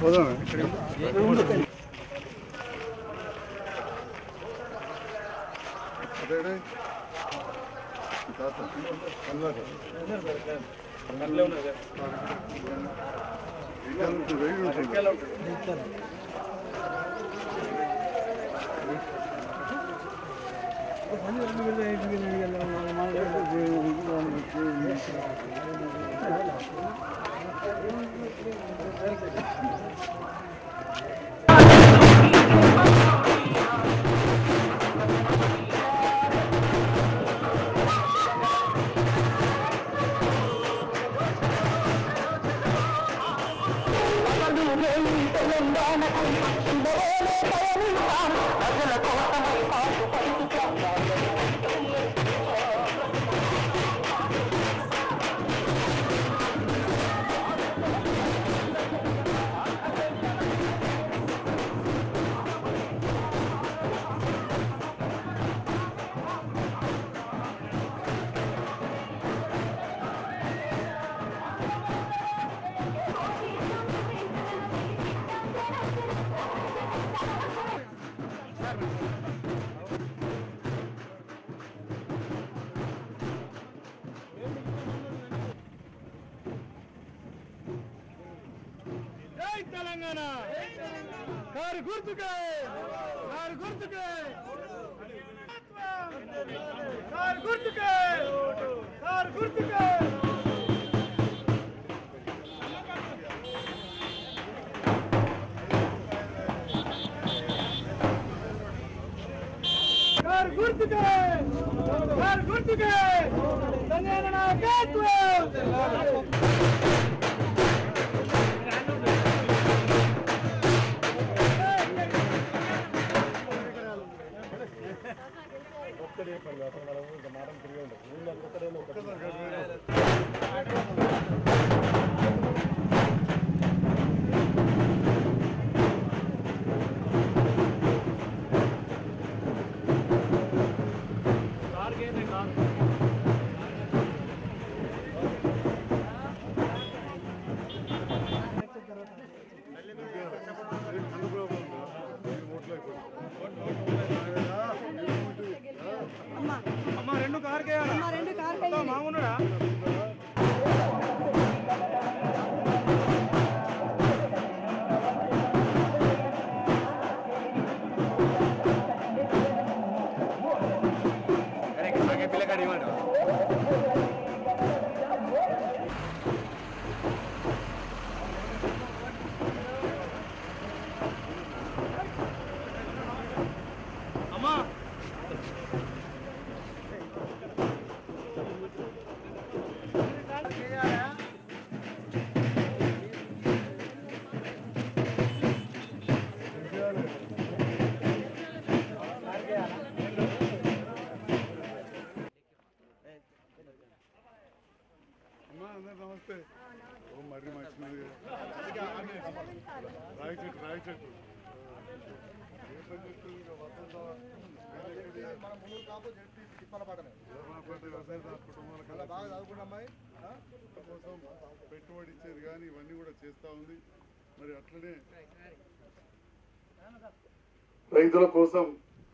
జై తెలంగాణ కారు గుర్తుకే కారు గుర్తుకే కారు గుర్తుకే కారు గుర్తుకే కారు గుర్తుకే కారు గుర్తుకే తెలంగాణ నాయకత్వం అమ్మ రెండు కారు అమ్మ రెండు కార్ కయ్యాలి. మామూలుడా అమ్మా అమ్మా అందరు నమస్తే ఓ మర్రి మంచిది రాయి చెట్టు రాయి చెట్టు ఏ పని చేస్తుంది ఇక వసంత జగన్పేట వ్యవసాయ కుటుంబాల కల్లా బాగా చదువుకున్న అమ్మాయి కోసం పెట్టుబడి ఇచ్చేది కానీ ఇవన్నీ కూడా చేస్తా ఉంది మరి అట్లనే రైతుల కోసం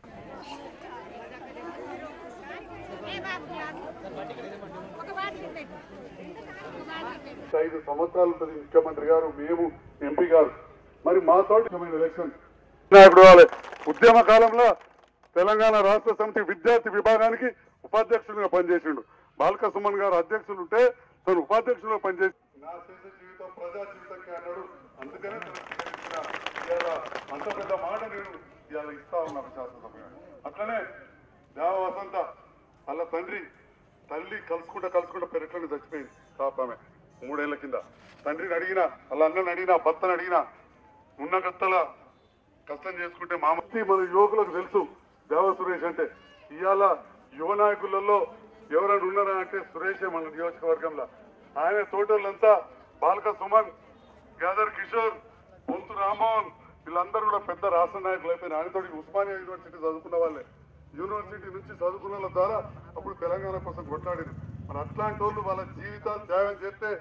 ఐదు సంవత్సరాలు ఉంటుంది ముఖ్యమంత్రి గారు మేము ఎంపీ గారు మరి మాతోటి ముఖ్యమైన ఎలక్షన్ నాయకుడు వాళ్ళే ఉద్యమ కాలంలో తెలంగాణ రాష్ట్ర సమితి విద్యార్థి విభాగానికి ఉపాధ్యక్షుడిగా పనిచేసిండు బాలక సుమన్ గారు అధ్యక్షులు ఉంటే తను ఉపాధ్యక్షులుగా పనిచేసి నా చేసే జీవితం ప్రజా జీవితంకే అన్నాడు అందుకనే తనకు ఇచ్చిన ఇవాళ అంత పెద్ద మాట నేను ఇవాళ ఇస్తా ఉన్నాను శాసనసభ అట్లనే దేవ వసంత వాళ్ళ తండ్రి తల్లి కలుసుకుంటా కలుసుకుంటా పెరట్లని చచ్చిపోయింది పాపమే మూడేళ్ల కింద తండ్రిని అడిగినా వాళ్ళ అన్నని అడిగినా భర్తను అడిగినా ఉన్న గత్తల కష్టం చేసుకుంటే మా మధ్య మన యువకులకు తెలుసు దేవ సురేష్ అంటే ఇవాళ యువ నాయకులలో ఎవరైనా ఉన్నారా అంటే సురేషే మన నియోజకవర్గంలో ఆయన తోటలంతా బాలక సుమన్ గదర్ కిషోర్ పొంతు రామ్మోహన్ వీళ్ళందరూ కూడా పెద్ద రాష్ట్ర నాయకులు అయిపోయిన ఆయనతో ఉస్మానియా యూనివర్సిటీ చదువుకున్న వాళ్ళే యూనివర్సిటీ నుంచి చదువుకున్న వాళ్ళ ద్వారా అప్పుడు తెలంగాణ కోసం కొట్లాడింది మరి అట్లాంటి వాళ్ళు వాళ్ళ జీవితాలు త్యాగం చేస్తే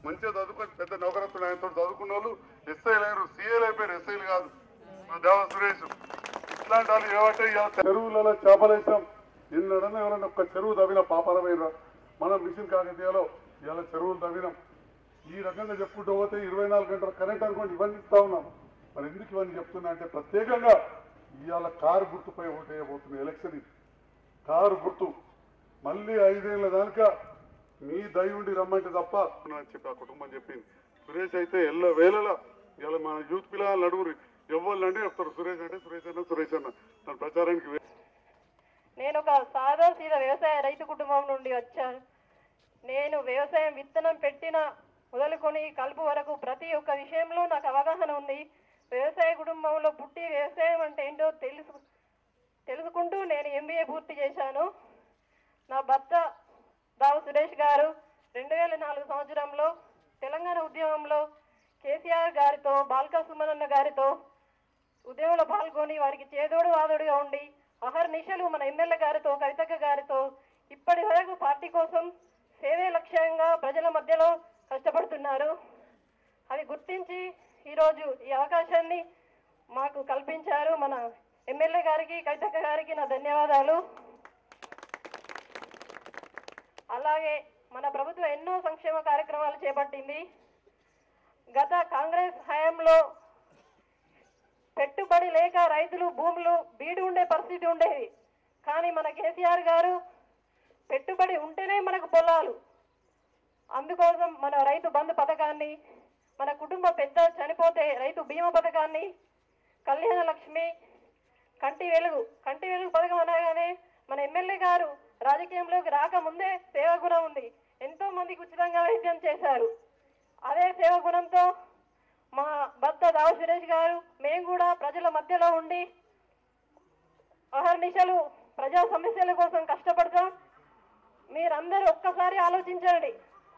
మంచిగా చదువుకొని పెద్ద నౌకరత్తులు ఆయనతో చదువుకున్న వాళ్ళు ఎస్ఐలు అయ్యారు సీఏలు అయిపోయారు ఎస్ఐలు కాదు మా దేవ సురేష్ ఇట్లాంటి వాళ్ళు ఏమంటే ఇవాళ చెరువులలో చేపలు వేసాం నిన్నడన్నా ఎవరైనా ఒక్క చెరువు తవ్విన పాపాలమైన మనం మిషన్ కాకతీయలో ఇవాళ చెరువులు తవ్వినాం ఈ రకంగా చెప్పుకుంటూ పోతే ఇరవై నాలుగు గంటల కరెంట్ అనుకోండి ఇవన్నీ ఇస్తా ఉన్నాం మరి ఎందుకు ఇవన్నీ చెప్తున్నా అంటే ప్రత్యేకంగా ఇవాళ కారు గుర్తుపై ఓటేయబోతుంది ఎలక్షన్ ఇది కారు గుర్తు మళ్ళీ ఐదేళ్ల దానిక మీ దయ ఉండి రమ్మంటే తప్ప అని చెప్పి ఆ కుటుంబం చెప్పింది సురేష్ అయితే ఎల్ల వేళలా ఇలా మన యూత్ పిల్లలు నడుగురు ఎవ్వరు అంటే చెప్తారు సురేష్ అంటే సురేష్ అన్న సురేష్ అన్న తన ప్రచారానికి వే- నేను ఒక సాదా సీదా వ్యవసాయ రైతు కుటుంబం నుండి వచ్చాను నేను వ్యవసాయం విత్తనం పెట్టిన మొదలుకొని కలుపు వరకు ప్రతి ఒక్క విషయంలో నాకు అవగాహన ఉంది వ్యవసాయ కుటుంబంలో పుట్టి వ్యవసాయం అంటే ఏంటో తెలుసు తెలుసుకుంటూ నేను ఎంబీఏ పూర్తి చేశాను నా భర్త దావు సురేష్ గారు రెండు వేల నాలుగు సంవత్సరంలో తెలంగాణ ఉద్యమంలో కేసీఆర్ గారితో బాల్కా సుమనన్న గారితో ఉద్యమంలో పాల్గొని వారికి చేదోడు వాదోడుగా ఉండి అహర్నిశలు మన ఎమ్మెల్యే గారితో కవితక్క గారితో ఇప్పటి వరకు పార్టీ కోసం సేవే లక్ష్యంగా ప్రజల మధ్యలో కష్టపడుతున్నారు అది గుర్తించి ఈరోజు ఈ అవకాశాన్ని మాకు కల్పించారు మన ఎమ్మెల్యే గారికి కవితక్క గారికి నా ధన్యవాదాలు అలాగే మన ప్రభుత్వం ఎన్నో సంక్షేమ కార్యక్రమాలు చేపట్టింది గత కాంగ్రెస్ హయాంలో పెట్టుబడి లేక రైతులు భూములు బీడు ఉండే పరిస్థితి ఉండేది కానీ మన కేసీఆర్ గారు పెట్టుబడి ఉంటేనే మనకు పొలాలు అందుకోసం మన రైతు బంధు పథకాన్ని మన కుటుంబ పెద్ద చనిపోతే రైతు బీమా పథకాన్ని కళ్యాణ లక్ష్మి కంటి వెలుగు కంటి వెలుగు పథకం అనగానే మన ఎమ్మెల్యే గారు రాజకీయంలోకి రాకముందే సేవా గుణం ఉంది ఎంతో మందికి ఉచితంగా వైద్యం చేశారు అదే సేవా గుణంతో మా భర్త దావ సురేష్ గారు మేము కూడా ప్రజల మధ్యలో ఉండి అహర్నిశలు ప్రజా సమస్యల కోసం కష్టపడతాం మీరందరూ ఒక్కసారి ఆలోచించండి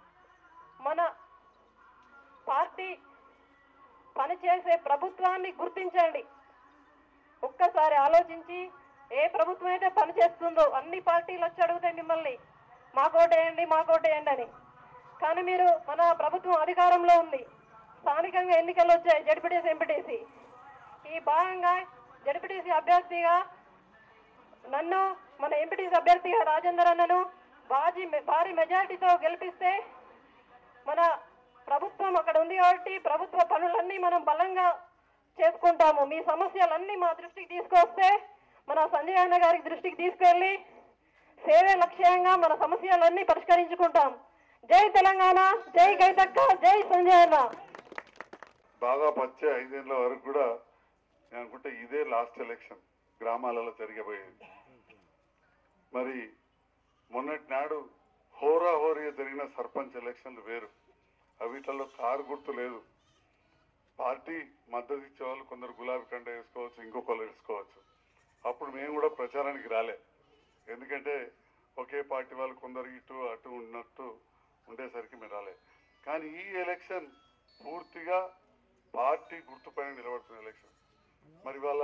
మన పార్టీ పనిచేసే ప్రభుత్వాన్ని గుర్తించండి ఒక్కసారి ఆలోచించి ఏ ప్రభుత్వం అయితే పనిచేస్తుందో అన్ని పార్టీలు వచ్చి అడుగుతాయి మిమ్మల్ని మాకోటేయండి మాకోటేయండి అని కానీ మీరు మన ప్రభుత్వం అధికారంలో ఉంది స్థానికంగా ఎన్నికలు వచ్చాయి జడ్పీటీసీ ఎంపీటీసీ ఈ భాగంగా జడ్పీటీసీ అభ్యర్థిగా నన్ను మన ఎంపీటీసీ అభ్యర్థిగా రాజేందర్ అన్నను బాజీ భారీ మెజారిటీతో గెలిపిస్తే మన ప్రభుత్వం అక్కడ ఉంది కాబట్టి ప్రభుత్వ పనులన్నీ మనం బలంగా చేసుకుంటాము మీ సమస్యలన్నీ మా దృష్టికి తీసుకొస్తే మన సంజయ్ అన్న గారికి దృష్టికి తీసుకెళ్ళి సేవే లక్ష్యంగా మన సమస్యలన్నీ పరిష్కరించుకుంటాం జై తెలంగాణ జై గైతక్క జై సంజయ్ అన్న బాగా వచ్చే ఐదేళ్ల వరకు కూడా నేను అనుకుంటే ఇదే లాస్ట్ ఎలక్షన్ గ్రామాలలో జరిగబోయేది మరి మొన్నటి నాడు హోరా హోరీగా జరిగిన సర్పంచ్ ఎలక్షన్లు వేరు అవిట్లలో కారు గుర్తు లేదు పార్టీ మద్దతు ఇచ్చే వాళ్ళు కొందరు గులాబీ కండ వేసుకోవచ్చు ఇంకొకరు వేసుకోవచ్చు అప్పుడు మేము కూడా ప్రచారానికి రాలే ఎందుకంటే ఒకే పార్టీ వాళ్ళు కొందరు ఇటు అటు ఉన్నట్టు ఉండేసరికి మేము రాలే కానీ ఈ ఎలక్షన్ పూర్తిగా పార్టీ గుర్తుపైన నిలబడుతున్న ఎలక్షన్ మరి వాళ్ళ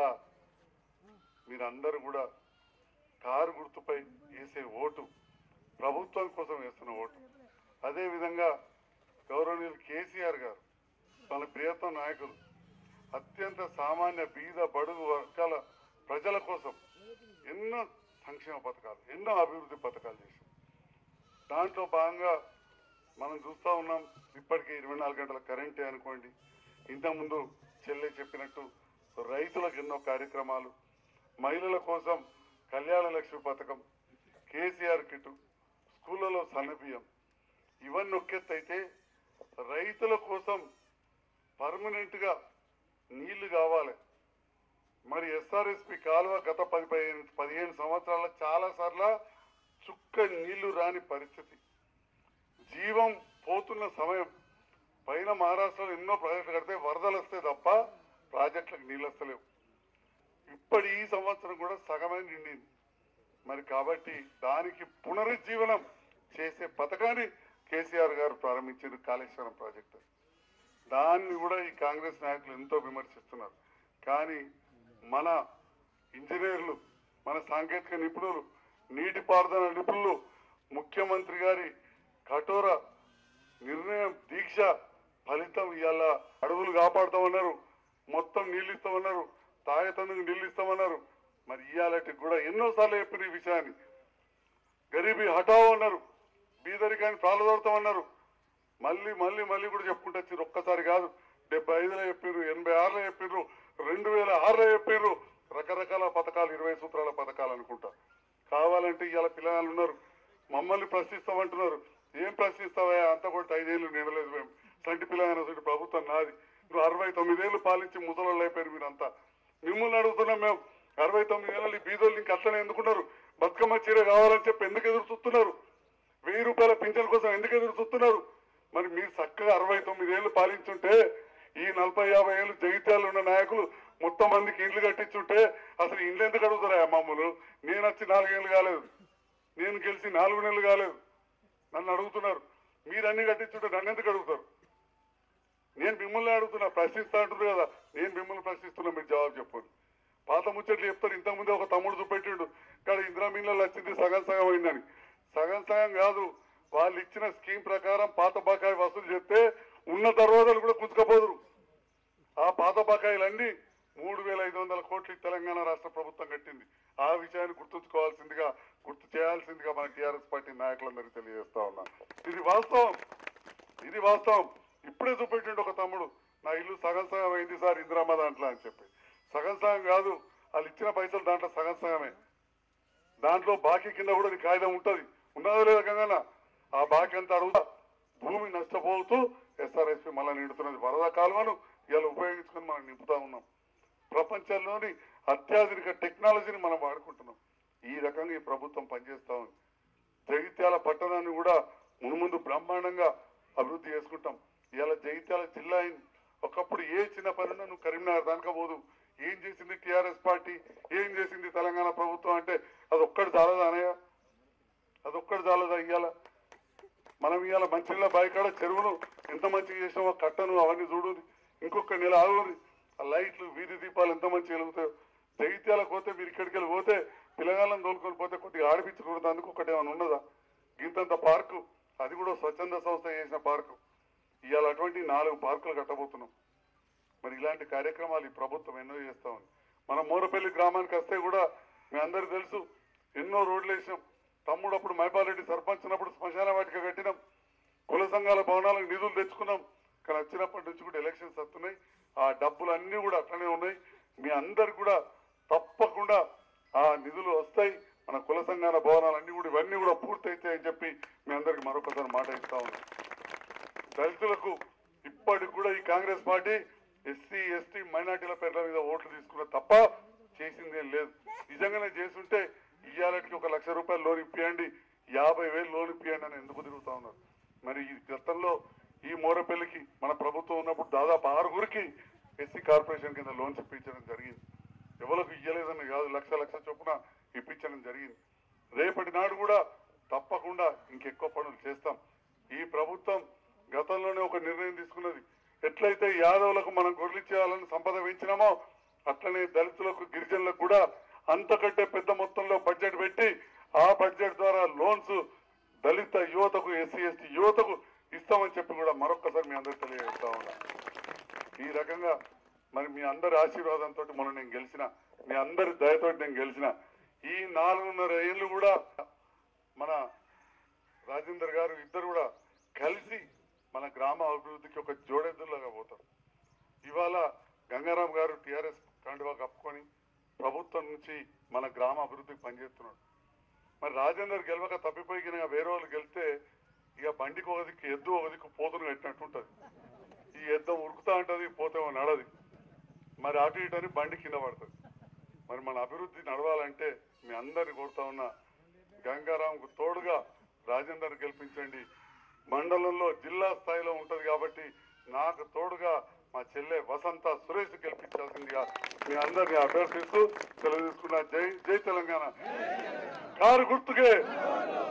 మీరందరూ కూడా కారు గుర్తుపై వేసే ఓటు ప్రభుత్వం కోసం వేస్తున్న ఓటు అదే విధంగా గౌరవనీయులు కేసీఆర్ గారు మన ప్రియతమ నాయకులు అత్యంత సామాన్య బీద బడుగు వర్గాల ప్రజల కోసం ఎన్నో సంక్షేమ పథకాలు ఎన్నో అభివృద్ధి పథకాలు చేశాం దాంట్లో భాగంగా మనం చూస్తూ ఉన్నాం ఇప్పటికే ఇరవై నాలుగు గంటల కరెంటే అనుకోండి ఇంతకుముందు చెల్లె చెప్పినట్టు రైతులకు ఎన్నో కార్యక్రమాలు మహిళల కోసం కళ్యాణ లక్ష్మి పథకం కేసీఆర్ కిట్ స్కూళ్ళలో సన్నబియ్యం ఇవన్నీ ఒక్కెత్తైతే రైతుల కోసం పర్మనెంట్ గా నీళ్లు కావాలి మరి ఎస్ఆర్ఎస్పి కాలువ గత పది పదిహేను పదిహేను సంవత్సరాల చాలా సార్లు చుక్క నీళ్లు రాని పరిస్థితి జీవం పోతున్న సమయం పైన మహారాష్ట్రలో ఎన్నో ప్రాజెక్టులు కడితే వరదలు వస్తే తప్ప ప్రాజెక్టులకు నీళ్ళు వస్తలేవు ఇప్పటి ఈ సంవత్సరం కూడా సగమే నిండింది మరి కాబట్టి దానికి పునరుజ్జీవనం చేసే పథకాన్ని కేసీఆర్ గారు ప్రారంభించారు కాళేశ్వరం ప్రాజెక్టు దాన్ని కూడా ఈ కాంగ్రెస్ నాయకులు ఎంతో విమర్శిస్తున్నారు కానీ మన ఇంజనీర్లు మన సాంకేతిక నిపుణులు నీటిపారుదల నిపుణులు ముఖ్యమంత్రి గారి కఠోర నిర్ణయం దీక్ష ఫలితం ఇవాళ అడవులు కాపాడుతామన్నారు మొత్తం నీళ్ళు ఇస్తామన్నారు తాగేతందుకు నీళ్ళు ఇస్తామన్నారు మరి ఇవాళకి కూడా ఎన్నోసార్లు చెప్పిన ఈ విషయాన్ని గరీబీ హఠావు అన్నారు బీదరికాన్ని ప్రాలదోడతామన్నారు మళ్ళీ మళ్ళీ మళ్ళీ కూడా చెప్పుకుంటూ వచ్చారు ఒక్కసారి కాదు డెబ్బై ఐదులో చెప్పారు ఎనభై ఆరులో చెప్పారు రెండు వేల ఆరులో చెప్పారు రకరకాల పథకాలు ఇరవై సూత్రాల పథకాలు అనుకుంటా కావాలంటే ఇవాళ పిల్లలు ఉన్నారు మమ్మల్ని ప్రశ్నిస్తామంటున్నారు ఏం ప్రశ్నిస్తావా అంత కూడా ఐదేళ్ళు నిండలేదు మేము సంటి పిల్లగానే సంటి ప్రభుత్వం నాది నువ్వు అరవై తొమ్మిదేళ్ళు పాలించి ముసలోళ్ళు అయిపోయారు మీరంతా మిమ్మల్ని అడుగుతున్నాం మేము అరవై తొమ్మిది ఏళ్ళు ఈ బీదోళ్ళు ఇంక అట్లనే ఎందుకున్నారు బతుకమ్మ చీర కావాలని చెప్పి ఎందుకు ఎదురు చూస్తున్నారు వెయ్యి రూపాయల పింఛన్ కోసం ఎందుకు ఎదురు చూస్తున్నారు మరి మీరు చక్కగా అరవై తొమ్మిది ఏళ్ళు పాలించుంటే ఈ నలభై యాభై ఏళ్ళు జగిత్యాలు ఉన్న నాయకులు మొత్తం మందికి ఇండ్లు కట్టించుంటే అసలు ఇండ్లు ఎందుకు అడుగుతారా మామూలు నేను వచ్చి నాలుగేళ్ళు కాలేదు నేను గెలిచి నాలుగు నెలలు కాలేదు నన్ను అడుగుతున్నారు మీరు అన్ని కట్టించుంటే నన్ను ఎందుకు అడుగుతారు నేను మిమ్మల్ని అడుగుతున్నా ప్రశ్నిస్తా అంటున్నారు కదా నేను మిమ్మల్ని ప్రశ్నిస్తున్నా మీరు జవాబు చెప్పండి పాత ముచ్చట్లు చెప్తారు ఇంతకుముందే ఒక తమ్ముడు చూపెట్టిండు ఇక్కడ ఇందిరా మిల్లలో వచ్చింది సగం సగం అయిందని సగం సగం కాదు వాళ్ళు ఇచ్చిన స్కీమ్ ప్రకారం పాత బకాయి వసూలు చేస్తే ఉన్న దర్వాజాలు కూడా పుచ్చుకపోదురు ఆ పాత బకాయిలన్నీ మూడు వేల ఐదు వందల కోట్లు తెలంగాణ రాష్ట్ర ప్రభుత్వం కట్టింది ఆ విషయాన్ని గుర్తుంచుకోవాల్సిందిగా గుర్తు చేయాల్సిందిగా మన టీఆర్ఎస్ పార్టీ నాయకులందరికీ తెలియజేస్తా ఉన్నా ఇది వాస్తవం ఇది వాస్తవం ఇప్పుడే చూపెట్టిండు ఒక తమ్ముడు నా ఇల్లు సగం సగం అయింది సార్ ఇందిరామ్మ దాంట్లో అని చెప్పి సగం సగం కాదు వాళ్ళు ఇచ్చిన పైసలు దాంట్లో సగం సగమే దాంట్లో బాకీ కింద కూడా నీ కాగితం ఉంటది ఉన్నదో లేదా గంగన్న ఆ బాకీ అంతా అడుగుతా భూమి నష్టపోతూ ఎస్ఆర్ఎస్పి మళ్ళీ నిండుతున్నది వరద కాలువను ఇలా ఉపయోగించుకొని మనం నింపుతా ఉన్నాం ప్రపంచంలోని అత్యాధునిక టెక్నాలజీని మనం వాడుకుంటున్నాం ఈ రకంగా ఈ ప్రభుత్వం పనిచేస్తా ఉంది జగిత్యాల పట్టణాన్ని కూడా మునుముందు బ్రహ్మాండంగా అభివృద్ధి చేసుకుంటాం ఇవాళ జగిత్యాల జిల్లా అయింది ఒకప్పుడు ఏ చిన్న పని ఉన్నా నువ్వు కరీంనగర్ దానిక పోదు ఏం చేసింది టిఆర్ఎస్ పార్టీ ఏం చేసింది తెలంగాణ ప్రభుత్వం అంటే అది ఒక్కటి చాలదా అనయ్య అది ఒక్కటి చాలదా ఇవాళ మనం ఇవాళ మంచినీళ్ళ బాయికాడ చెరువును ఎంత మంచిగా చేసామో కట్టను అవన్నీ చూడు ఇంకొక నెల ఆగురి ఆ లైట్లు వీధి దీపాలు ఎంత మంచిగా వెలుగుతాయో జగిత్యాలకు పోతే మీరు ఇక్కడికి వెళ్ళి పోతే పిల్లగాళ్ళని తోలుకొని పోతే కొద్దిగా ఆడిపించకూడదు ఒకటి ఏమైనా ఉన్నదా గింతంత పార్కు అది కూడా స్వచ్ఛంద సంస్థ చేసిన పార్కు ఇవాళ అటువంటి నాలుగు పార్కులు కట్టబోతున్నాం మరి ఇలాంటి కార్యక్రమాలు ఈ ప్రభుత్వం ఎన్నో చేస్తా ఉంది మన మూరపల్లి గ్రామానికి వస్తే కూడా మీ అందరు తెలుసు ఎన్నో రోడ్లు వేసాం తమ్ముడు అప్పుడు మైపాలరెడ్డి సర్పంచ్ ఉన్నప్పుడు శ్మశాన వాటిక కట్టినాం కుల సంఘాల భవనాలకు నిధులు తెచ్చుకున్నాం కానీ వచ్చినప్పటి నుంచి కూడా ఎలక్షన్స్ వస్తున్నాయి ఆ డబ్బులు అన్నీ కూడా అట్లనే ఉన్నాయి మీ అందరు కూడా తప్పకుండా ఆ నిధులు వస్తాయి మన కుల సంఘాల భవనాలు అన్ని కూడా ఇవన్నీ కూడా పూర్తయితాయని చెప్పి మీ అందరికి మరొకసారి మాట ఇస్తా ఉన్నాం దళితులకు ఇప్పటికి కూడా ఈ కాంగ్రెస్ పార్టీ ఎస్సీ ఎస్టీ మైనార్టీల పేర్ల మీద ఓట్లు తీసుకున్న తప్ప చేసిందేం లేదు నిజంగానే చేస్తుంటే ఇయ్యాలకి ఒక లక్ష రూపాయలు లోన్ ఇప్పియండి యాభై వేలు లోన్ ఇప్పియండి అని ఎందుకు తిరుగుతా ఉన్నారు మరి ఈ గతంలో ఈ మోరపల్లికి మన ప్రభుత్వం ఉన్నప్పుడు దాదాపు ఆరుగురికి ఎస్సీ కార్పొరేషన్ కింద లోన్స్ ఇప్పించడం జరిగింది ఎవరికి ఇయ్యలేదని కాదు లక్ష లక్ష చొప్పున ఇప్పించడం జరిగింది రేపటి నాడు కూడా తప్పకుండా ఇంకెక్కువ పనులు చేస్తాం ఈ ప్రభుత్వం గతంలోనే ఒక నిర్ణయం తీసుకున్నది ఎట్లయితే యాదవులకు మనం గొర్రెలిచ్చేయాలని సంపద పెంచినామో అట్లనే దళితులకు గిరిజనులకు కూడా అంతకంటే పెద్ద మొత్తంలో బడ్జెట్ పెట్టి ఆ బడ్జెట్ ద్వారా లోన్స్ దళిత యువతకు ఎస్సీ ఎస్టీ యువతకు ఇస్తామని చెప్పి కూడా మరొక్కసారి మీ అందరికి తెలియజేస్తా ఉన్నా ఈ రకంగా మరి మీ అందరి ఆశీర్వాదంతో మొన్న నేను గెలిచిన మీ అందరి దయతో నేను గెలిచిన ఈ నాలుగున్నర ఏళ్ళు కూడా మన రాజేందర్ గారు ఇద్దరు కూడా కలిసి మన గ్రామ అభివృద్ధికి ఒక జోడెద్దులాగా పోతారు ఇవాళ గంగారాం గారు టిఆర్ఎస్ కండువా కప్పుకొని ప్రభుత్వం నుంచి మన గ్రామ అభివృద్ధికి పనిచేస్తున్నాడు మరి రాజేందర్ గెలవక తప్పిపోయి గిన వేరే వాళ్ళు గెలిస్తే ఇక బండికి ఒక దిక్కు ఎద్దు ఒక దిక్కు పోతును కట్టినట్టు ఉంటది ఈ ఎద్దం ఉరుకుతా ఉంటది పోతేమో నడది మరి అటు ఇటు అని బండి కింద పడుతుంది మరి మన అభివృద్ధి నడవాలంటే మీ అందరిని కోరుతా ఉన్నా గంగారాంకు తోడుగా రాజేందర్ గెలిపించండి మండలంలో జిల్లా స్థాయిలో ఉంటది కాబట్టి నాకు తోడుగా మా చెల్లె వసంత సురేష్ గెలిపించాల్సిందిగా మీ అందరిని అభ్యర్థిస్తూ సెలవు తీసుకున్న జై జై తెలంగాణ కారు గుర్తుకే